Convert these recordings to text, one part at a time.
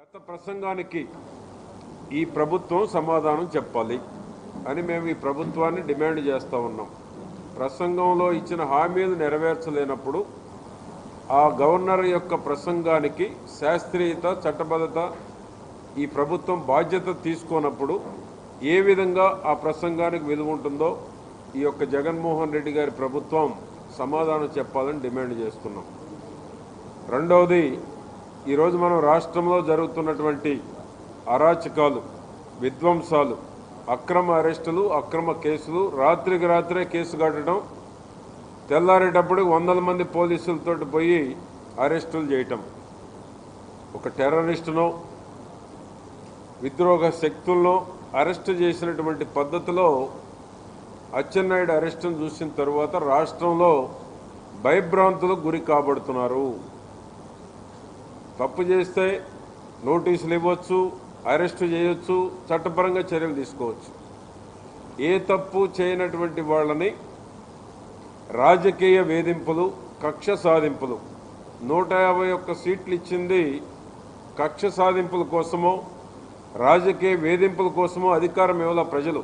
గత ప్రసంగానికి ఈ ప్రభుత్వం సమాధానం చెప్పాలి అని మేము ఈ ప్రభుత్వాన్ని డిమాండ్ చేస్తూ ఉన్నాం ప్రసంగంలో ఇచ్చిన హామీలు నెరవేర్చలేనప్పుడు ఆ గవర్నర్ యొక్క ప్రసంగానికి శాస్త్రీయత చట్టబద్ధత ఈ ప్రభుత్వం బాధ్యత తీసుకోనప్పుడు ఏ విధంగా ఆ ప్రసంగానికి విలువ ఉంటుందో ఈ యొక్క జగన్మోహన్ రెడ్డి గారి ప్రభుత్వం సమాధానం చెప్పాలని డిమాండ్ చేస్తున్నాం రెండవది ఈరోజు మనం రాష్ట్రంలో జరుగుతున్నటువంటి అరాచకాలు విధ్వంసాలు అక్రమ అరెస్టులు అక్రమ కేసులు రాత్రికి రాత్రే కేసు కట్టడం తెల్లారేటప్పుడు వందల మంది పోలీసులతో పోయి అరెస్టులు చేయటం ఒక టెర్రరిస్టునో విద్రోహ శక్తులను అరెస్టు చేసినటువంటి పద్ధతిలో అచ్చెన్నాయుడు అరెస్టును చూసిన తరువాత రాష్ట్రంలో భయభ్రాంతులకు గురి కాబడుతున్నారు తప్పు చేస్తే నోటీసులు ఇవ్వచ్చు అరెస్టు చేయొచ్చు చట్టపరంగా చర్యలు తీసుకోవచ్చు ఏ తప్పు చేయనటువంటి వాళ్ళని రాజకీయ వేధింపులు కక్ష సాధింపులు నూట యాభై ఒక్క సీట్లు ఇచ్చింది కక్ష సాధింపుల కోసమో రాజకీయ వేధింపుల కోసమో అధికారం ఇవ్వాల ప్రజలు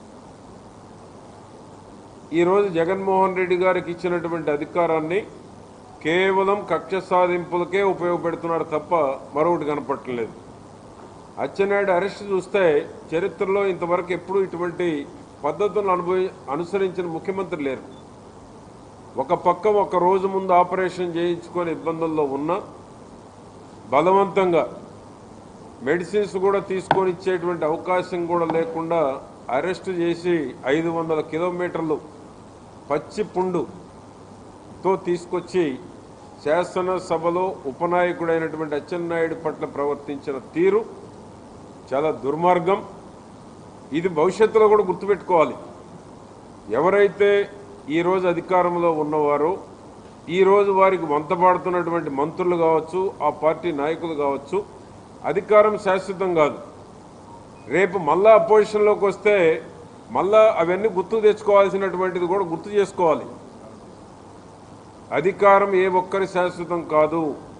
ఈరోజు జగన్మోహన్ రెడ్డి గారికి ఇచ్చినటువంటి అధికారాన్ని కేవలం కక్ష సాధింపులకే ఉపయోగపెడుతున్నారు తప్ప మరొకటి కనపట్టలేదు అచ్చెన్నాయుడు అరెస్ట్ చూస్తే చరిత్రలో ఇంతవరకు ఎప్పుడూ ఇటువంటి పద్ధతులను అనుభవి అనుసరించిన ముఖ్యమంత్రి లేరు ఒక పక్క ఒక రోజు ముందు ఆపరేషన్ చేయించుకొని ఇబ్బందుల్లో ఉన్న బలవంతంగా మెడిసిన్స్ కూడా తీసుకొని ఇచ్చేటువంటి అవకాశం కూడా లేకుండా అరెస్ట్ చేసి ఐదు వందల కిలోమీటర్లు పచ్చి పుండుతో తీసుకొచ్చి శాసనసభలో ఉపనాయకుడైనటువంటి అచ్చెన్నాయుడు పట్ల ప్రవర్తించిన తీరు చాలా దుర్మార్గం ఇది భవిష్యత్తులో కూడా గుర్తుపెట్టుకోవాలి ఎవరైతే ఈరోజు అధికారంలో ఉన్నవారో ఈరోజు వారికి వంతపాడుతున్నటువంటి మంత్రులు కావచ్చు ఆ పార్టీ నాయకులు కావచ్చు అధికారం శాశ్వతం కాదు రేపు మళ్ళా అపోజిషన్లోకి వస్తే మళ్ళా అవన్నీ గుర్తు తెచ్చుకోవాల్సినటువంటిది కూడా గుర్తు చేసుకోవాలి అధికారం ఏ ఒక్కరి శాశ్వతం కాదు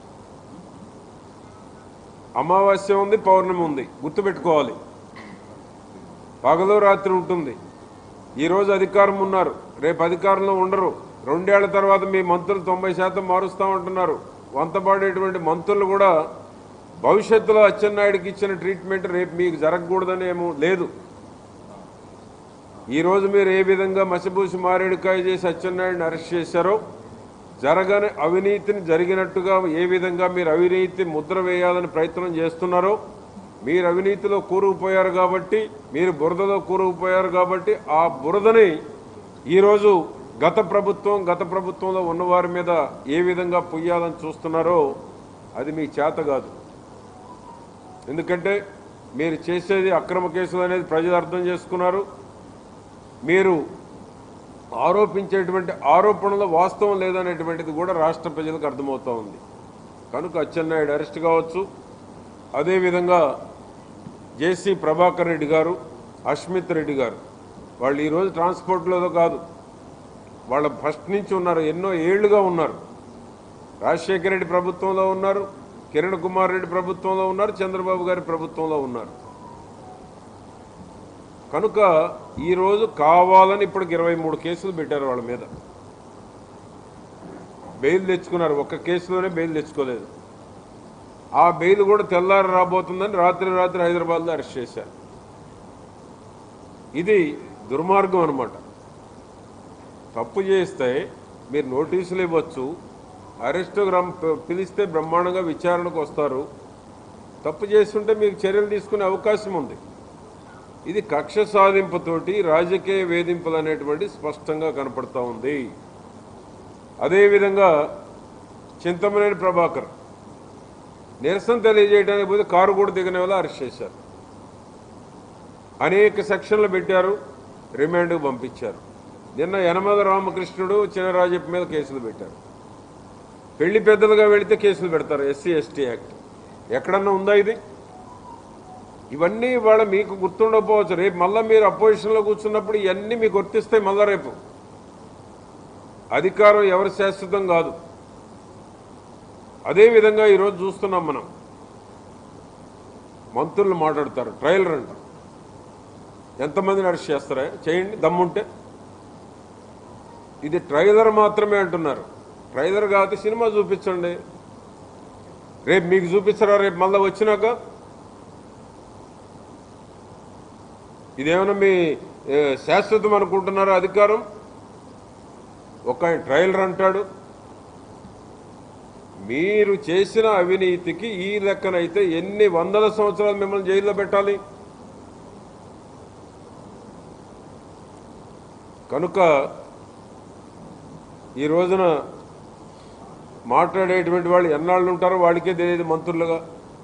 అమావాస్య ఉంది పౌర్ణమి ఉంది గుర్తుపెట్టుకోవాలి పగలు రాత్రి ఉంటుంది ఈరోజు అధికారం ఉన్నారు రేపు అధికారంలో ఉండరు రెండేళ్ల తర్వాత మీ మంత్రులు తొంభై శాతం మారుస్తామంటున్నారు వంతపాడేటువంటి మంత్రులు కూడా భవిష్యత్తులో అచ్చెన్నాయుడికి ఇచ్చిన ట్రీట్మెంట్ రేపు మీకు జరగకూడదని ఏమో లేదు ఈరోజు మీరు ఏ విధంగా మసిబూసి మారేడుకాయ చేసి అచ్చెన్నాయుడిని అరెస్ట్ చేశారో జరగని అవినీతిని జరిగినట్టుగా ఏ విధంగా మీరు అవినీతి ముద్ర వేయాలని ప్రయత్నం చేస్తున్నారో మీరు అవినీతిలో కూరుకుపోయారు కాబట్టి మీరు బురదలో కూరుకుపోయారు కాబట్టి ఆ బురదని ఈరోజు గత ప్రభుత్వం గత ప్రభుత్వంలో ఉన్నవారి మీద ఏ విధంగా పొయ్యాలని చూస్తున్నారో అది మీ చేత కాదు ఎందుకంటే మీరు చేసేది అక్రమ కేసులు అనేది ప్రజలు అర్థం చేసుకున్నారు మీరు ఆరోపించేటువంటి ఆరోపణలో వాస్తవం లేదనేటువంటిది కూడా రాష్ట్ర ప్రజలకు అర్థమవుతూ ఉంది కనుక అచ్చెన్నాయుడు అరెస్ట్ కావచ్చు అదేవిధంగా జేసీ ప్రభాకర్ రెడ్డి గారు అష్మిత్ రెడ్డి గారు వాళ్ళు ఈరోజు ట్రాన్స్పోర్ట్లో కాదు వాళ్ళ ఫస్ట్ నుంచి ఉన్నారు ఎన్నో ఏళ్లుగా ఉన్నారు రాజశేఖర రెడ్డి ప్రభుత్వంలో ఉన్నారు కిరణ్ కుమార్ రెడ్డి ప్రభుత్వంలో ఉన్నారు చంద్రబాబు గారి ప్రభుత్వంలో ఉన్నారు కనుక ఈరోజు కావాలని ఇప్పటికి ఇరవై మూడు కేసులు పెట్టారు వాళ్ళ మీద బెయిల్ తెచ్చుకున్నారు ఒక్క కేసులోనే బెయిల్ తెచ్చుకోలేదు ఆ బెయిల్ కూడా తెల్లారి రాబోతుందని రాత్రి రాత్రి హైదరాబాద్లో అరెస్ట్ చేశారు ఇది దుర్మార్గం అనమాట తప్పు చేస్తే మీరు నోటీసులు ఇవ్వచ్చు అరెస్ట్ పిలిస్తే బ్రహ్మాండంగా విచారణకు వస్తారు తప్పు చేస్తుంటే మీకు చర్యలు తీసుకునే అవకాశం ఉంది ఇది కక్ష సాధింపుతోటి రాజకీయ వేధింపులు అనేటువంటి స్పష్టంగా కనపడతా ఉంది అదేవిధంగా చింతమనేని ప్రభాకర్ నిరసన తెలియజేయడానికి పోతే కారు కూడా దిగని వల్ల అరెస్ట్ చేశారు అనేక సెక్షన్లు పెట్టారు రిమాండ్కు పంపించారు నిన్న యనమద రామకృష్ణుడు చినరాజప్ప మీద కేసులు పెట్టారు పెళ్లి పెద్దలుగా వెళితే కేసులు పెడతారు ఎస్సీ ఎస్టీ యాక్ట్ ఎక్కడన్నా ఉందా ఇది ఇవన్నీ ఇవాళ మీకు గుర్తుండకపోవచ్చు రేపు మళ్ళీ మీరు అపోజిషన్లో కూర్చున్నప్పుడు ఇవన్నీ మీకు వర్తిస్తాయి మళ్ళా రేపు అధికారం ఎవరి శాశ్వతం కాదు అదేవిధంగా ఈరోజు చూస్తున్నాం మనం మంత్రులు మాట్లాడతారు ట్రయల్ రండి ఎంతమందిని అరెస్ట్ చేస్తారా చేయండి దమ్ముంటే ఇది ట్రైలర్ మాత్రమే అంటున్నారు ట్రైలర్ కాకపోతే సినిమా చూపించండి రేపు మీకు చూపిస్తారా రేపు మళ్ళీ వచ్చినాక ఇదేమైనా మీ ఏ, శాశ్వతం అనుకుంటున్నారా అధికారం ఒక ఆయన ట్రయలర్ అంటాడు మీరు చేసిన అవినీతికి ఈ లెక్కనైతే ఎన్ని వందల సంవత్సరాలు మిమ్మల్ని జైల్లో పెట్టాలి కనుక ఈ రోజున మాట్లాడేటువంటి వాళ్ళు ఎన్నాళ్ళు ఉంటారో వాళ్ళకే తెలియదు మంత్రులుగా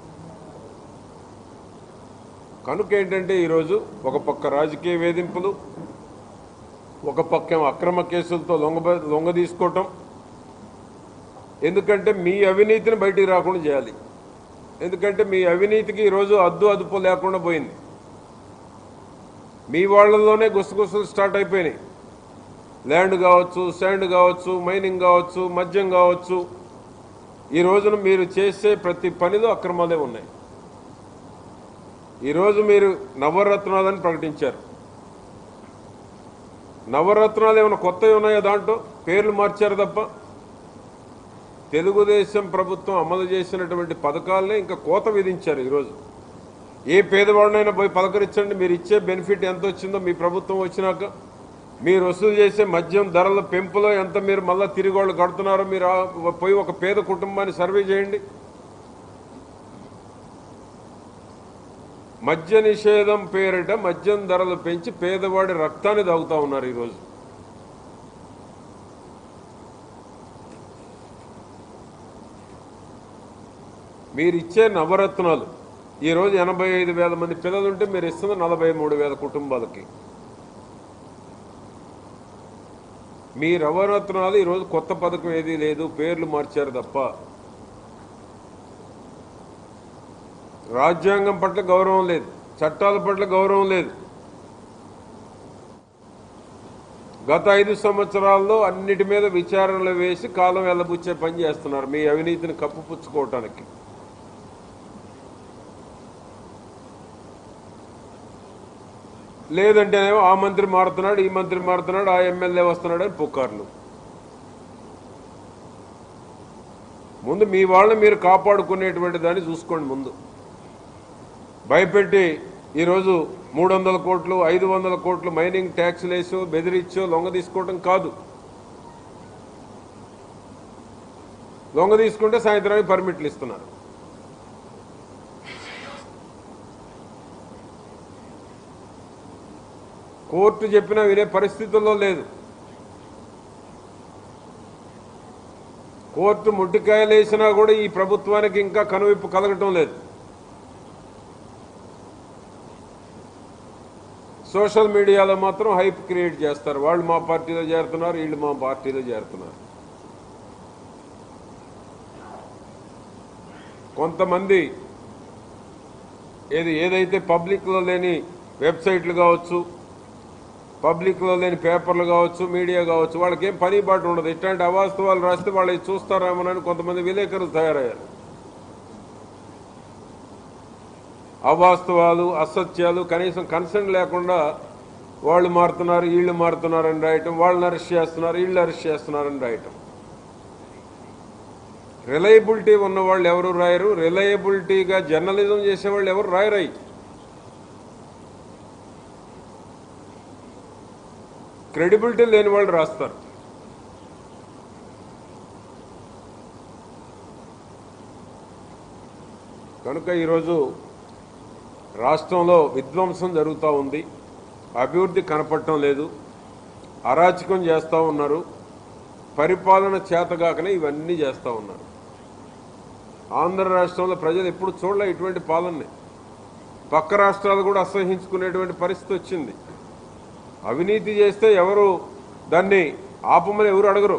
కనుక ఏంటంటే ఈరోజు ఒక పక్క రాజకీయ వేధింపులు ఒక పక్క ఏమో అక్రమ కేసులతో లొంగ లొంగ తీసుకోవటం ఎందుకంటే మీ అవినీతిని బయటికి రాకుండా చేయాలి ఎందుకంటే మీ అవినీతికి ఈరోజు అద్దు అదుపు లేకుండా పోయింది మీ వాళ్ళలోనే గుసగుసలు స్టార్ట్ అయిపోయినాయి ల్యాండ్ కావచ్చు శాండ్ కావచ్చు మైనింగ్ కావచ్చు మద్యం కావచ్చు ఈ రోజున మీరు చేసే ప్రతి పనిలో అక్రమాలే ఉన్నాయి ఈరోజు మీరు నవరత్నాలని ప్రకటించారు నవరత్నాలు ఏమైనా కొత్తవి ఉన్నాయా దాంట్లో పేర్లు మార్చారు తప్ప తెలుగుదేశం ప్రభుత్వం అమలు చేసినటువంటి పథకాలనే ఇంకా కోత విధించారు ఈరోజు ఏ పేదవాడినైనా పోయి పలకరించండి మీరు ఇచ్చే బెనిఫిట్ ఎంత వచ్చిందో మీ ప్రభుత్వం వచ్చినాక మీరు వసూలు చేసే మద్యం ధరల పెంపులో ఎంత మీరు మళ్ళీ తిరిగి వాళ్ళు కడుతున్నారో మీరు ఆ- పోయి ఒక పేద కుటుంబాన్ని సర్వే చేయండి మద్య నిషేధం పేరిట మద్యం ధరలు పెంచి పేదవాడి రక్తాన్ని తాగుతా ఉన్నారు ఈరోజు మీరు ఇచ్చే నవరత్నాలు ఈరోజు ఎనభై ఐదు వేల మంది పిల్లలు ఉంటే మీరు ఇస్తున్న నలభై మూడు వేల కుటుంబాలకి మీ నవరత్నాలు ఈరోజు కొత్త పథకం ఏదీ లేదు పేర్లు మార్చారు తప్ప రాజ్యాంగం పట్ల గౌరవం లేదు చట్టాల పట్ల గౌరవం లేదు గత ఐదు సంవత్సరాల్లో అన్నిటి మీద విచారణలు వేసి కాలం వెళ్ళబుచ్చే పని చేస్తున్నారు మీ అవినీతిని కప్పుపుచ్చుకోవటానికి లేదంటేనేమో ఆ మంత్రి మారుతున్నాడు ఈ మంత్రి మారుతున్నాడు ఆ ఎమ్మెల్యే వస్తున్నాడు అని పుకార్లు ముందు మీ వాళ్ళని మీరు కాపాడుకునేటువంటి దాన్ని చూసుకోండి ముందు భయపెట్టి ఈరోజు మూడు వందల కోట్లు ఐదు వందల కోట్లు మైనింగ్ ట్యాక్స్లు వేసో బెదిరించో లొంగ తీసుకోవడం కాదు లొంగ తీసుకుంటే సాయంత్రానికి పర్మిట్లు ఇస్తున్నారు కోర్టు చెప్పినా వినే పరిస్థితుల్లో లేదు కోర్టు ముట్టికాయలు వేసినా కూడా ఈ ప్రభుత్వానికి ఇంకా కనువిప్పు కలగటం లేదు సోషల్ మీడియాలో మాత్రం హైప్ క్రియేట్ చేస్తారు వాళ్ళు మా పార్టీలో చేరుతున్నారు వీళ్ళు మా పార్టీలో చేరుతున్నారు కొంతమంది ఏది ఏదైతే పబ్లిక్లో లేని వెబ్సైట్లు కావచ్చు పబ్లిక్లో లేని పేపర్లు కావచ్చు మీడియా కావచ్చు వాళ్ళకి ఏం పని బాటు ఉండదు ఇట్లాంటి అవాస్తవాలు రాస్తే వాళ్ళు చూస్తారేమోనని కొంతమంది విలేకరులు తయారయ్యారు అవాస్తవాలు అసత్యాలు కనీసం కన్సర్న్ లేకుండా వాళ్ళు మారుతున్నారు వీళ్ళు మారుతున్నారని రాయటం వాళ్ళని అరెస్ట్ చేస్తున్నారు వీళ్ళు అరెస్ట్ చేస్తున్నారని రాయటం రిలయబిలిటీ ఉన్న వాళ్ళు ఎవరు రాయరు రిలయబిలిటీగా జర్నలిజం చేసేవాళ్ళు ఎవరు రాయరాయి క్రెడిబిలిటీ లేని వాళ్ళు రాస్తారు కనుక ఈరోజు రాష్ట్రంలో విధ్వంసం జరుగుతూ ఉంది అభివృద్ధి కనపడటం లేదు అరాచకం చేస్తూ ఉన్నారు పరిపాలన చేతగాకనే ఇవన్నీ చేస్తూ ఉన్నారు ఆంధ్ర రాష్ట్రంలో ప్రజలు ఎప్పుడు చూడలే ఇటువంటి పాలనని పక్క రాష్ట్రాలు కూడా అసహించుకునేటువంటి పరిస్థితి వచ్చింది అవినీతి చేస్తే ఎవరు దాన్ని ఆపమని ఎవరు అడగరు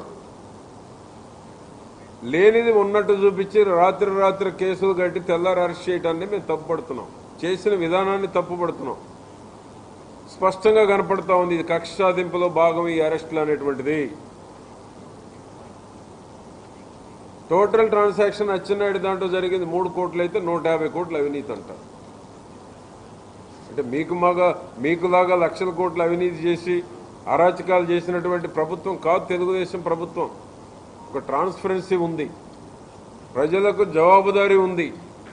లేనిది ఉన్నట్టు చూపించి రాత్రి రాత్రి కేసులు కట్టి తెల్లారి అరెస్ట్ చేయడాన్ని మేము తప్పుపడుతున్నాం చేసిన విధానాన్ని తప్పుపడుతున్నాం స్పష్టంగా కనపడతా ఉంది ఇది కక్ష సాధింపులో భాగం ఈ అరెస్టులు అనేటువంటిది టోటల్ ట్రాన్సాక్షన్ అచ్చెన్నాయుడు దాంట్లో జరిగింది మూడు కోట్లు అయితే నూట యాభై కోట్లు అవినీతి అంటారు అంటే మీకు మాగా మీకులాగా లక్షల కోట్ల అవినీతి చేసి అరాచకాలు చేసినటువంటి ప్రభుత్వం కాదు తెలుగుదేశం ప్రభుత్వం ఒక ట్రాన్స్పరెన్సీ ఉంది ప్రజలకు జవాబుదారీ ఉంది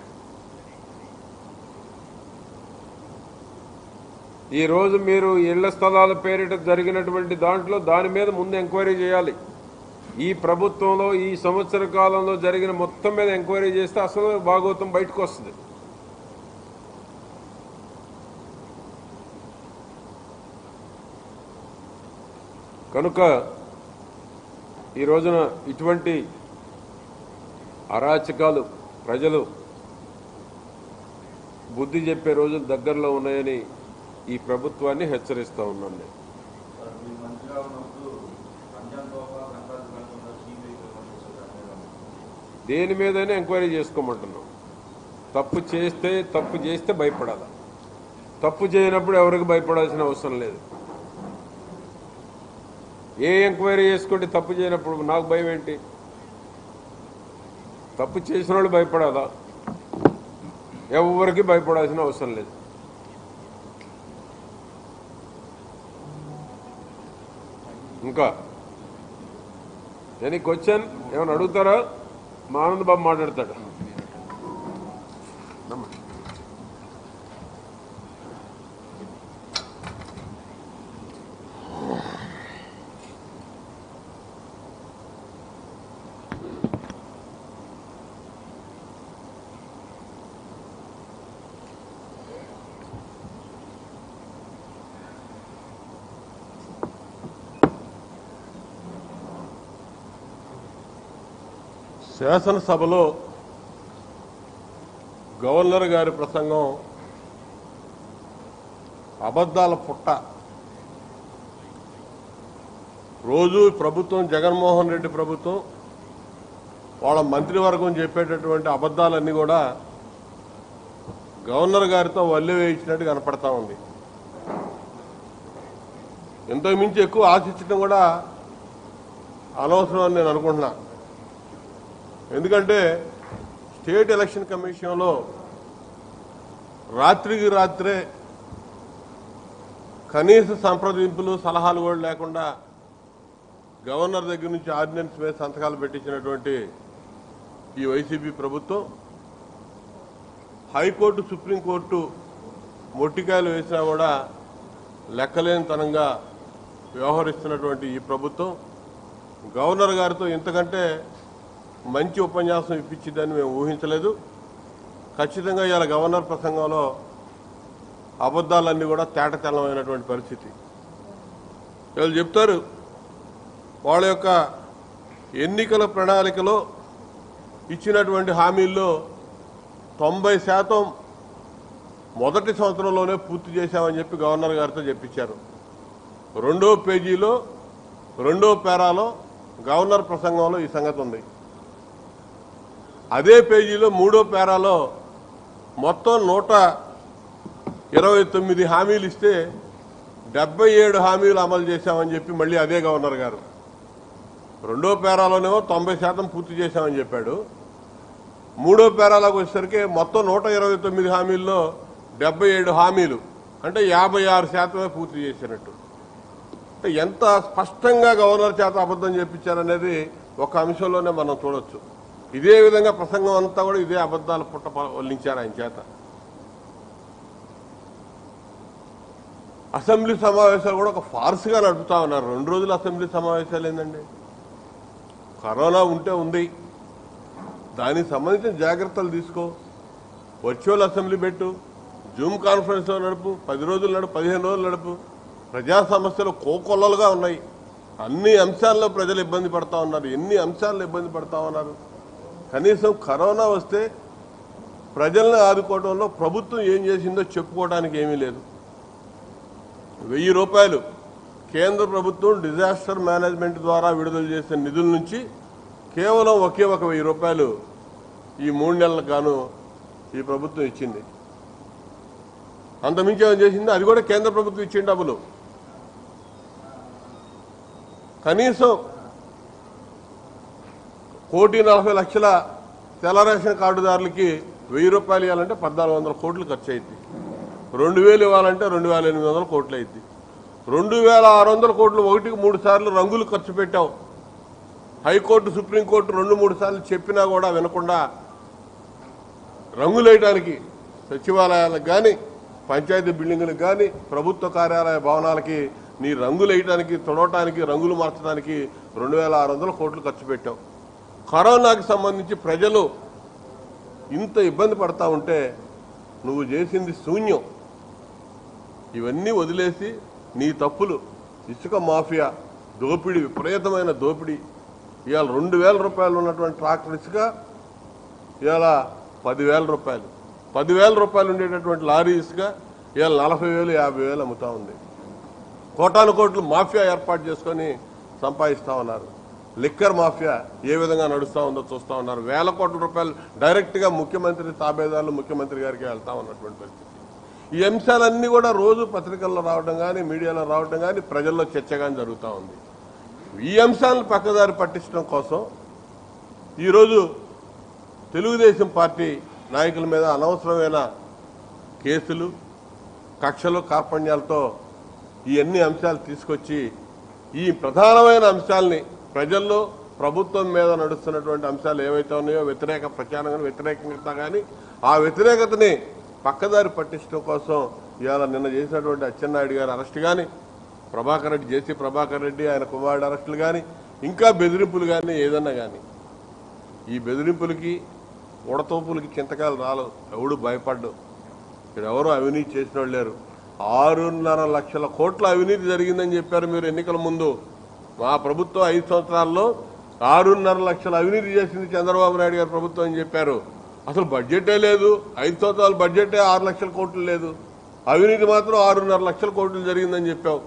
ఈ రోజు మీరు ఇళ్ల స్థలాల పేరిట జరిగినటువంటి దాంట్లో దాని మీద ముందు ఎంక్వైరీ చేయాలి ఈ ప్రభుత్వంలో ఈ సంవత్సర కాలంలో జరిగిన మొత్తం మీద ఎంక్వైరీ చేస్తే అసలు భాగవతం బయటకు వస్తుంది కనుక ఈ రోజున ఇటువంటి అరాచకాలు ప్రజలు బుద్ధి చెప్పే రోజులు దగ్గరలో ఉన్నాయని ఈ ప్రభుత్వాన్ని హెచ్చరిస్తా ఉన్నాను నేను సార్ మీరు మంచిగా ఉన్నప్పుడు రంజాన్ తోఫా సంక్రాంతి కాకుండా సీబీఐ పంపించారు దేని మీదైనా ఎంక్వైరీ చేసుకోమంటున్నాం తప్పు చేస్తే తప్పు చేస్తే భయపడాలి తప్పు చేయనప్పుడు ఎవరికి భయపడాల్సిన అవసరం లేదు ఏ ఎంక్వైరీ చేసుకుంటే తప్పు చేయనప్పుడు నాకు భయం ఏంటి తప్పు చేసిన వాళ్ళు భయపడాలా ఎవరికి భయపడాల్సిన అవసరం లేదు ఇంకా ఎనీ క్వశ్చన్ ఏమైనా అడుగుతారా మా ఆనంద్ బాబు మాట్లాడతాడు నమ్మ. శాసనసభలో గవర్నర్ గారి ప్రసంగం అబద్ధాల పుట్ట రోజు ప్రభుత్వం జగన్మోహన్ రెడ్డి ప్రభుత్వం వాళ్ళ మంత్రివర్గం చెప్పేటటువంటి అబద్ధాలన్నీ కూడా గవర్నర్ గారితో వల్లి వేయించినట్టు కనపడతా ఉంది ఇంతకు మించి ఎక్కువ ఆశించడం కూడా అనవసరం అని నేను అనుకుంటున్నా ఎందుకంటే స్టేట్ ఎలక్షన్ కమిషన్లో రాత్రికి రాత్రే కనీస సంప్రదింపులు సలహాలు కూడా లేకుండా గవర్నర్ దగ్గర నుంచి ఆర్డినెన్స్ మీద సంతకాలు పెట్టించినటువంటి ఈ వైసీపీ ప్రభుత్వం హైకోర్టు సుప్రీంకోర్టు మొట్టికాయలు వేసినా కూడా లెక్కలేనితనంగా వ్యవహరిస్తున్నటువంటి ఈ ప్రభుత్వం గవర్నర్ గారితో ఇంతకంటే మంచి ఉపన్యాసం ఇప్పించిందని మేము ఊహించలేదు ఖచ్చితంగా ఇవాళ గవర్నర్ ప్రసంగంలో అబద్ధాలన్నీ కూడా తేటతెల్లమైనటువంటి పరిస్థితి వీళ్ళు చెప్తారు వాళ్ళ యొక్క ఎన్నికల ప్రణాళికలో ఇచ్చినటువంటి హామీల్లో తొంభై శాతం మొదటి సంవత్సరంలోనే పూర్తి చేశామని చెప్పి గవర్నర్ గారితో చెప్పించారు రెండో పేజీలో రెండో పేరాలో గవర్నర్ ప్రసంగంలో ఈ సంగతి ఉంది అదే పేజీలో మూడో పేరాలో మొత్తం నూట ఇరవై తొమ్మిది హామీలు ఇస్తే డెబ్బై ఏడు హామీలు అమలు చేశామని చెప్పి మళ్ళీ అదే గవర్నర్ గారు రెండో పేరాలోనేమో తొంభై శాతం పూర్తి చేశామని చెప్పాడు మూడో పేరాలకు వచ్చేసరికి మొత్తం నూట ఇరవై తొమ్మిది హామీల్లో డెబ్బై ఏడు హామీలు అంటే యాభై ఆరు శాతమే పూర్తి చేసినట్టు అంటే ఎంత స్పష్టంగా గవర్నర్ చేత అబద్ధం చెప్పించారనేది ఒక అంశంలోనే మనం చూడొచ్చు ఇదే విధంగా ప్రసంగం అంతా కూడా ఇదే అబద్ధాలు పుట్ట వల్లించారు ఆయన చేత అసెంబ్లీ సమావేశాలు కూడా ఒక ఫార్స్గా నడుపుతా ఉన్నారు రెండు రోజులు అసెంబ్లీ సమావేశాలు ఏందండి కరోనా ఉంటే ఉంది దానికి సంబంధించిన జాగ్రత్తలు తీసుకో వర్చువల్ అసెంబ్లీ పెట్టు జూమ్ కాన్ఫరెన్స్లో నడుపు పది రోజులు నడుపు పదిహేను రోజులు నడుపు ప్రజా సమస్యలు కోకొల్లలుగా ఉన్నాయి అన్ని అంశాల్లో ప్రజలు ఇబ్బంది పడతా ఉన్నారు ఎన్ని అంశాల్లో ఇబ్బంది పడతా ఉన్నారు కనీసం కరోనా వస్తే ప్రజల్ని ఆదుకోవడంలో ప్రభుత్వం ఏం చేసిందో చెప్పుకోవడానికి ఏమీ లేదు వెయ్యి రూపాయలు కేంద్ర ప్రభుత్వం డిజాస్టర్ మేనేజ్మెంట్ ద్వారా విడుదల చేసిన నిధుల నుంచి కేవలం ఒకే ఒక వెయ్యి రూపాయలు ఈ మూడు నెలలకు గాను ఈ ప్రభుత్వం ఇచ్చింది అంతమించి ఏం చేసింది అది కూడా కేంద్ర ప్రభుత్వం ఇచ్చిన డబ్బులు కనీసం కోటి నలభై లక్షల తెల్ల రేషన్ కార్డుదారులకి వెయ్యి రూపాయలు ఇవ్వాలంటే పద్నాలుగు వందల కోట్లు ఖర్చు అయింది రెండు వేలు ఇవ్వాలంటే రెండు వేల ఎనిమిది వందల కోట్లు అయింది రెండు వేల ఆరు వందల కోట్లు ఒకటికి మూడు సార్లు రంగులు ఖర్చు పెట్టావు హైకోర్టు సుప్రీంకోర్టు రెండు మూడు సార్లు చెప్పినా కూడా వినకుండా రంగులేయడానికి సచివాలయాలకు కానీ పంచాయతీ బిల్డింగులకు కానీ ప్రభుత్వ కార్యాలయ భవనాలకి నీ రంగులు వేయడానికి తొడవటానికి రంగులు మార్చడానికి రెండు వేల ఆరు వందల కోట్లు ఖర్చు పెట్టావు కరోనాకి సంబంధించి ప్రజలు ఇంత ఇబ్బంది పడతా ఉంటే నువ్వు చేసింది శూన్యం ఇవన్నీ వదిలేసి నీ తప్పులు ఇసుక మాఫియా దోపిడీ విపరీతమైన దోపిడీ ఇవాళ రెండు వేల రూపాయలు ఉన్నటువంటి ట్రాక్టర్ ఇసుక ఇవాళ పదివేల రూపాయలు పదివేల రూపాయలు ఉండేటటువంటి లారీ ఇసుక ఇవాళ నలభై వేలు యాభై వేలు అమ్ముతా ఉంది కోటాను కోట్లు మాఫియా ఏర్పాటు చేసుకొని సంపాదిస్తా ఉన్నారు లిక్కర్ మాఫియా ఏ విధంగా నడుస్తూ ఉందో చూస్తూ ఉన్నారు వేల కోట్ల రూపాయలు డైరెక్ట్గా ముఖ్యమంత్రి తాబేదారులు ముఖ్యమంత్రి గారికి వెళ్తా ఉన్నటువంటి పరిస్థితి ఈ అంశాలన్నీ కూడా రోజు పత్రికల్లో రావడం కానీ మీడియాలో రావడం కానీ ప్రజల్లో చర్చ కానీ జరుగుతూ ఉంది ఈ అంశాలను పక్కదారి పట్టించడం కోసం ఈరోజు తెలుగుదేశం పార్టీ నాయకుల మీద అనవసరమైన కేసులు కక్షలు కార్పణ్యాలతో ఈ అన్ని అంశాలు తీసుకొచ్చి ఈ ప్రధానమైన అంశాల్ని ప్రజల్లో ప్రభుత్వం మీద నడుస్తున్నటువంటి అంశాలు ఏవైతే ఉన్నాయో వ్యతిరేక ప్రచారం కానీ వ్యతిరేకత కానీ ఆ వ్యతిరేకతని పక్కదారి పట్టించడం కోసం ఇవాళ నిన్న చేసినటువంటి అచ్చెన్నాయుడు గారి అరెస్ట్ కానీ ప్రభాకర్ రెడ్డి జేసీ ప్రభాకర్ రెడ్డి ఆయన కుమారుడు అరెస్టులు కానీ ఇంకా బెదిరింపులు కానీ ఏదన్నా కానీ ఈ బెదిరింపులకి ఉడతోపులకి చింతకాయలు రాలేదు ఎవడు భయపడ్డు ఇక్కడ ఎవరు అవినీతి చేసిన వాళ్ళు లేరు ఆరున్నర లక్షల కోట్ల అవినీతి జరిగిందని చెప్పారు మీరు ఎన్నికల ముందు మా ప్రభుత్వం ఐదు సంవత్సరాల్లో ఆరున్నర లక్షల అవినీతి చేసింది చంద్రబాబు నాయుడు గారి ప్రభుత్వం అని చెప్పారు అసలు బడ్జెటే లేదు ఐదు సంవత్సరాల బడ్జెటే ఆరు లక్షల కోట్లు లేదు అవినీతి మాత్రం ఆరున్నర లక్షల కోట్లు జరిగిందని చెప్పావు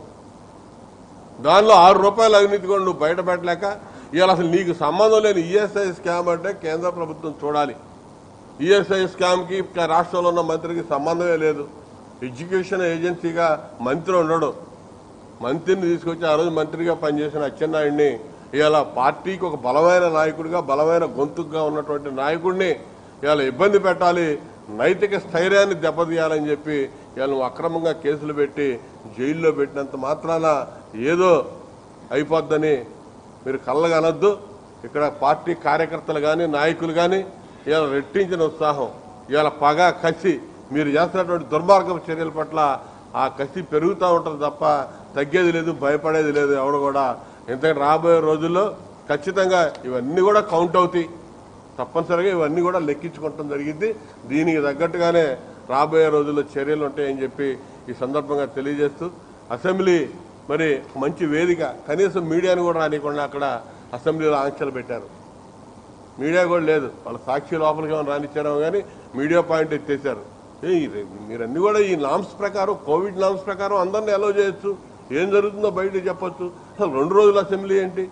దానిలో ఆరు రూపాయల అవినీతి కూడా నువ్వు బయట పెట్టలేక ఇవాళ అసలు నీకు సంబంధం లేని ఈఎస్ఐ స్కామ్ అంటే కేంద్ర ప్రభుత్వం చూడాలి ఈఎస్ఐ స్కామ్కి రాష్ట్రంలో ఉన్న మంత్రికి సంబంధమే లేదు ఎడ్యుకేషన్ ఏజెన్సీగా మంత్రి ఉండడు మంత్రిని తీసుకొచ్చి ఆ రోజు మంత్రిగా పనిచేసిన అచ్చెన్నాయుడిని ఇవాళ పార్టీకి ఒక బలమైన నాయకుడిగా బలమైన గొంతుగా ఉన్నటువంటి నాయకుడిని ఇవాళ ఇబ్బంది పెట్టాలి నైతిక స్థైర్యాన్ని దెబ్బతీయాలని చెప్పి ఇవాళ నువ్వు అక్రమంగా కేసులు పెట్టి జైల్లో పెట్టినంత మాత్రాన ఏదో అయిపోద్దని మీరు కళ్ళగనొద్దు ఇక్కడ పార్టీ కార్యకర్తలు కానీ నాయకులు కానీ ఇవాళ రెట్టించిన ఉత్సాహం ఇవాళ పగ కసి మీరు చేస్తున్నటువంటి దుర్మార్గపు చర్యల పట్ల ఆ కసి పెరుగుతూ ఉంటుంది తప్ప తగ్గేది లేదు భయపడేది లేదు ఎవడు కూడా ఎందుకంటే రాబోయే రోజుల్లో ఖచ్చితంగా ఇవన్నీ కూడా కౌంట్ అవుతాయి తప్పనిసరిగా ఇవన్నీ కూడా లెక్కించుకోవటం జరిగింది దీనికి తగ్గట్టుగానే రాబోయే రోజుల్లో చర్యలు ఉంటాయని చెప్పి ఈ సందర్భంగా తెలియజేస్తూ అసెంబ్లీ మరి మంచి వేదిక కనీసం మీడియాను కూడా రానికుండా అక్కడ అసెంబ్లీలో ఆంక్షలు పెట్టారు మీడియా కూడా లేదు వాళ్ళ సాక్షి లోపలికి ఏమైనా రానిచ్చారేమో కానీ మీడియా పాయింట్ ఎత్తేసారు ఏ, ఈ రె- మీరన్నీ కూడా ఈ నామ్స్ ప్రకారం కోవిడ్ నామ్స్ ప్రకారం అందరినీ అలో చేయొచ్చు ఏం జరుగుతుందో బయట చెప్పొచ్చు అసలు రెండు రోజుల అసెంబ్లీ ఏంటి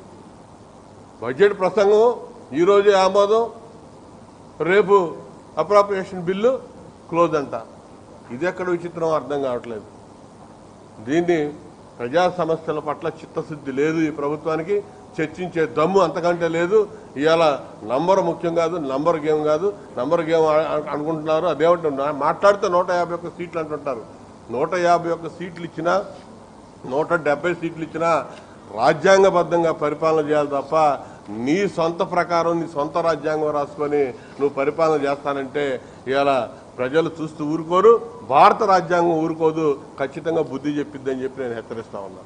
బడ్జెట్ ప్రసంగం ఈ రోజే ఆమోదం రేపు అప్రాప్రియేషన్ బిల్లు క్లోజ్ అంట ఇది ఎక్కడ విచిత్రం అర్థం కావట్లేదు దీన్ని ప్రజా సమస్యల పట్ల చిత్తశుద్ధి లేదు ఈ ప్రభుత్వానికి చర్చించే దమ్ము అంతకంటే లేదు ఇవాళ నంబర్ ముఖ్యం కాదు నంబర్ గేమ్ కాదు నంబర్ గేమ్ ఆ- ఆ- అనుకుంటున్నారు అదేమంటే మాట్లాడితే నూట యాభై ఒక్క సీట్లు అంటుంటారు నూట యాభై ఒక్క సీట్లు ఇచ్చినా నూట డెబ్బై సీట్లు ఇచ్చినా రాజ్యాంగబద్ధంగా పరిపాలన చేయాలి తప్ప నీ సొంత ప్రకారం నీ సొంత రాజ్యాంగం రాసుకొని నువ్వు పరిపాలన చేస్తానంటే ఇవాళ ప్రజలు చూస్తూ ఊరుకోరు భారత రాజ్యాంగం ఊరుకోదు ఖచ్చితంగా బుద్ధి చెప్పిద్దని చెప్పి నేను హెచ్చరిస్తా ఉన్నా